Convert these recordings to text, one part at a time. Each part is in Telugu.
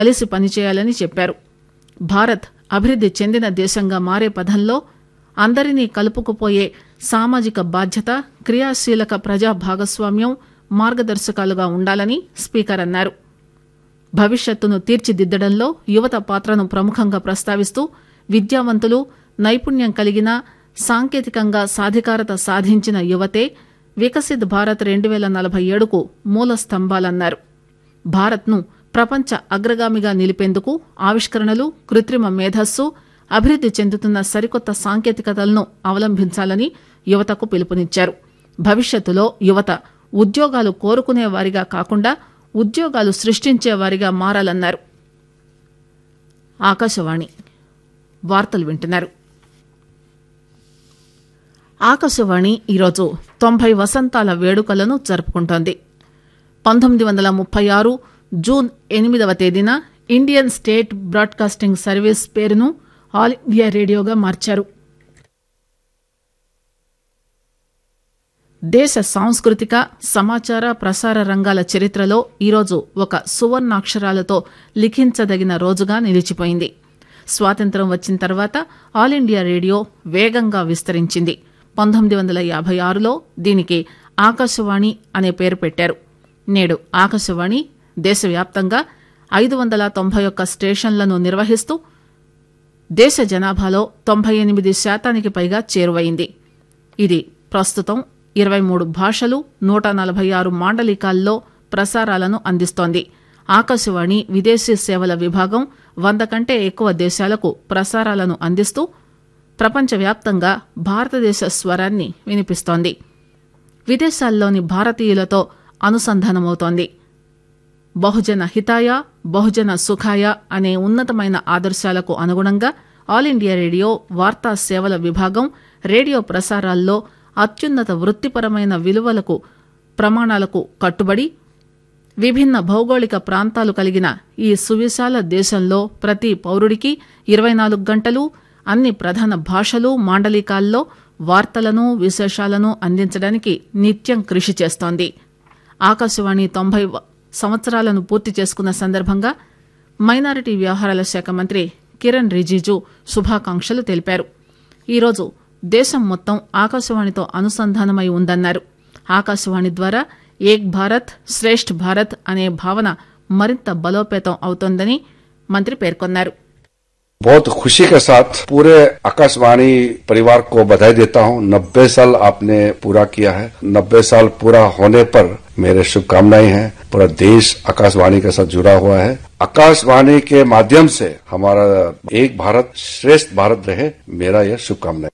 కలిసి పనిచేయాలని చెప్పారు భారత్ అభివృద్ది చెందిన దేశంగా మారే పథంలో అందరినీ కలుపుకుపోయే సామాజిక బాధ్యత క్రియాశీలక ప్రజా భాగస్వామ్యం మార్గదర్శకాలుగా ఉండాలని స్పీకర్ అన్నారు భవిష్యత్తును తీర్చిదిద్దడంలో యువత పాత్రను ప్రముఖంగా ప్రస్తావిస్తూ విద్యావంతులు నైపుణ్యం కలిగిన సాంకేతికంగా సాధికారత సాధించిన యువతే వికసిత్ భారత్ రెండు పేల నలభై ఏడుకు మూల స్తంభాలన్నారు భారత్ను ప్రపంచ అగ్రగామిగా నిలిపేందుకు ఆవిష్కరణలు కృత్రిమ మేధస్సు అభివృద్ది చెందుతున్న సరికొత్త సాంకేతికతలను అవలంబించాలని యువతకు పిలుపునిచ్చారు భవిష్యత్తులో యువత ఉద్యోగాలు కోరుకునే వారిగా కాకుండా ఉద్యోగాలు సృష్టించే వారిగా మారాలన్నారు ఆకాశవాణి వార్తలు వింటున్నారు ఆకాశవాణి ఈరోజు తొంభై వసంతాల వేడుకలను జరుపుకుంటోంది పంతొమ్మిది వందల ముప్పై ఆరు జూన్ ఎనిమిదవ తేదీన ఇండియన్ స్టేట్ బ్రాడ్కాస్టింగ్ సర్వీస్ పేరును ఆల్ ఇండియా రేడియోగా మార్చారు దేశ సాంస్కృతిక సమాచార ప్రసార రంగాల చరిత్రలో ఈరోజు ఒక సువర్ణాక్షరాలతో లిఖించదగిన రోజుగా నిలిచిపోయింది స్వాతంత్ర్యం వచ్చిన తర్వాత ఆల్ ఇండియా రేడియో వేగంగా విస్తరించింది పంతొమ్మిది వందల యాభై ఆరులో దీనికి ఆకాశవాణి అనే పేరు పెట్టారు నేడు ఆకాశవాణి దేశవ్యాప్తంగా ఐదు వందల తొంభై ఒక్క స్టేషన్లను నిర్వహిస్తూ దేశ జనాభాలో తొంభై ఎనిమిది శాతానికి పైగా చేరువైంది ఇది ప్రస్తుతం ఇరవై మూడు భాషలు నూట నలభై ఆరు మాండలికాల్లో ప్రసారాలను అందిస్తోంది ఆకాశవాణి విదేశీ సేవల విభాగం వంద కంటే ఎక్కువ దేశాలకు ప్రసారాలను అందిస్తూ ప్రపంచవ్యాప్తంగా భారతదేశ స్వరాన్ని వినిపిస్తోంది విదేశాల్లోని భారతీయులతో అనుసంధానమవుతోంది బహుజన హితాయ బహుజన సుఖాయ అనే ఉన్నతమైన ఆదర్శాలకు అనుగుణంగా ఆల్ ఇండియా రేడియో వార్తా సేవల విభాగం రేడియో ప్రసారాల్లో అత్యున్నత వృత్తిపరమైన విలువలకు ప్రమాణాలకు కట్టుబడి విభిన్న భౌగోళిక ప్రాంతాలు కలిగిన ఈ సువిశాల దేశంలో ప్రతి పౌరుడికి ఇరవై నాలుగు గంటలు అన్ని ప్రధాన భాషలు మాండలికాల్లో వార్తలను విశేషాలను అందించడానికి నిత్యం కృషి చేస్తోంది ఆకాశవాణి తొంభై సంవత్సరాలను పూర్తి చేసుకున్న సందర్భంగా మైనారిటీ వ్యవహారాల శాఖ మంత్రి కిరణ్ రిజిజు శుభాకాంక్షలు తెలిపారు ఈరోజు దేశం మొత్తం ఆకాశవాణితో అనుసంధానమై ఉందన్నారు ఆకాశవాణి ద్వారా ఏక్ భారత్ శ్రేష్ఠ్ భారత్ అనే భావన మరింత బలోపేతం అవుతోందని మంత్రి పేర్కొన్నారు बहुत खुशी के साथ पूरे आकाशवाणी परिवार को बधाई देता हूं नब्बे साल आपने पूरा किया है नब्बे साल पूरा होने पर मेरे शुभकामनाएं हैं पूरा देश आकाशवाणी के साथ जुड़ा हुआ है आकाशवाणी के माध्यम से हमारा एक भारत श्रेष्ठ भारत रहे मेरा यह शुभकामनाएं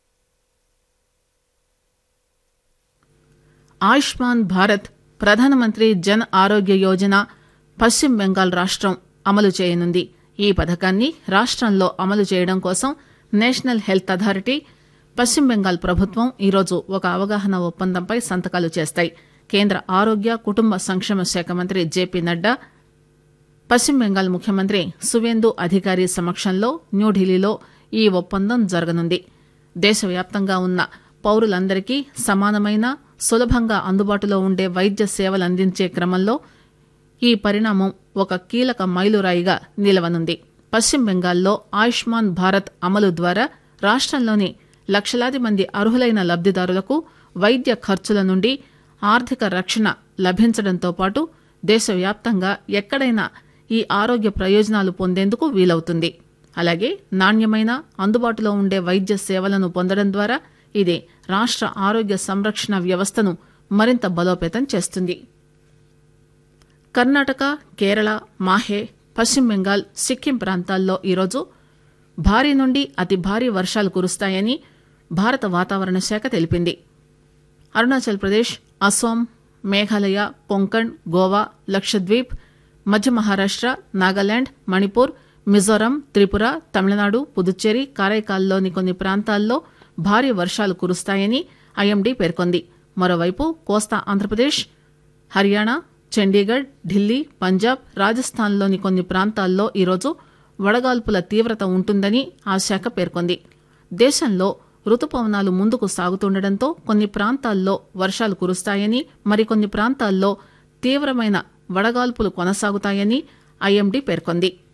ఆయుష్మాన్ భారత్ ప్రధానమంత్రి జన్ ఆరోగ్య యోజన పశ్చిమ బెంగాల్ రాష్టం అమలు చేయనుంది ఈ పథకాన్ని రాష్టంలో అమలు చేయడం కోసం నేషనల్ హెల్త్ అథారిటీ పశ్చిమ బెంగాల్ ప్రభుత్వం ఈరోజు ఒక అవగాహన ఒప్పందంపై సంతకాలు చేస్తాయి కేంద్ర ఆరోగ్య కుటుంబ సంక్షేమ శాఖ మంత్రి జేపీ నడ్డా పశ్చిమ బెంగాల్ ముఖ్యమంత్రి సువేందు అధికారి సమక్షంలో న్యూఢిల్లీలో ఈ ఒప్పందం జరగనుంది దేశవ్యాప్తంగా ఉన్న పౌరులందరికీ సమానమైన సులభంగా అందుబాటులో ఉండే వైద్య సేవలు అందించే క్రమంలో ఈ పరిణామం ఒక కీలక మైలురాయిగా నిలవనుంది పశ్చిమ బెంగాల్లో ఆయుష్మాన్ భారత్ అమలు ద్వారా రాష్టంలోని లక్షలాది మంది అర్హులైన లబ్దిదారులకు వైద్య ఖర్చుల నుండి ఆర్థిక రక్షణ లభించడంతో పాటు దేశవ్యాప్తంగా ఎక్కడైనా ఈ ఆరోగ్య ప్రయోజనాలు పొందేందుకు వీలవుతుంది అలాగే నాణ్యమైన అందుబాటులో ఉండే వైద్య సేవలను పొందడం ద్వారా ఇది రాష్ట్ర ఆరోగ్య సంరక్షణ వ్యవస్థను మరింత బలోపేతం చేస్తుంది కర్ణాటక కేరళ మాహే పశ్చిమ బెంగాల్ సిక్కిం ప్రాంతాల్లో ఈరోజు భారీ నుండి అతి భారీ వర్షాలు కురుస్తాయని భారత వాతావరణ శాఖ తెలిపింది అరుణాచల్ ప్రదేశ్ అస్సాం మేఘాలయ కొంకణ్ గోవా లక్షద్వీప్ మధ్య మహారాష్ట్ర నాగాలాండ్ మణిపూర్ మిజోరాం త్రిపుర తమిళనాడు పుదుచ్చేరి కారైకాల్లోని కొన్ని ప్రాంతాల్లో భారీ వర్షాలు కురుస్తాయని ఐఎండీ పేర్కొంది మరోవైపు కోస్తా ఆంధ్రప్రదేశ్ హర్యానా చండీగఢ్ ఢిల్లీ పంజాబ్ రాజస్థాన్లోని కొన్ని ప్రాంతాల్లో ఈరోజు వడగాల్పుల తీవ్రత ఉంటుందని ఆ శాఖ పేర్కొంది దేశంలో రుతుపవనాలు ముందుకు సాగుతుండటంతో కొన్ని ప్రాంతాల్లో వర్షాలు కురుస్తాయని మరికొన్ని ప్రాంతాల్లో తీవ్రమైన వడగాల్పులు కొనసాగుతాయని ఐఎండీ పేర్కొంది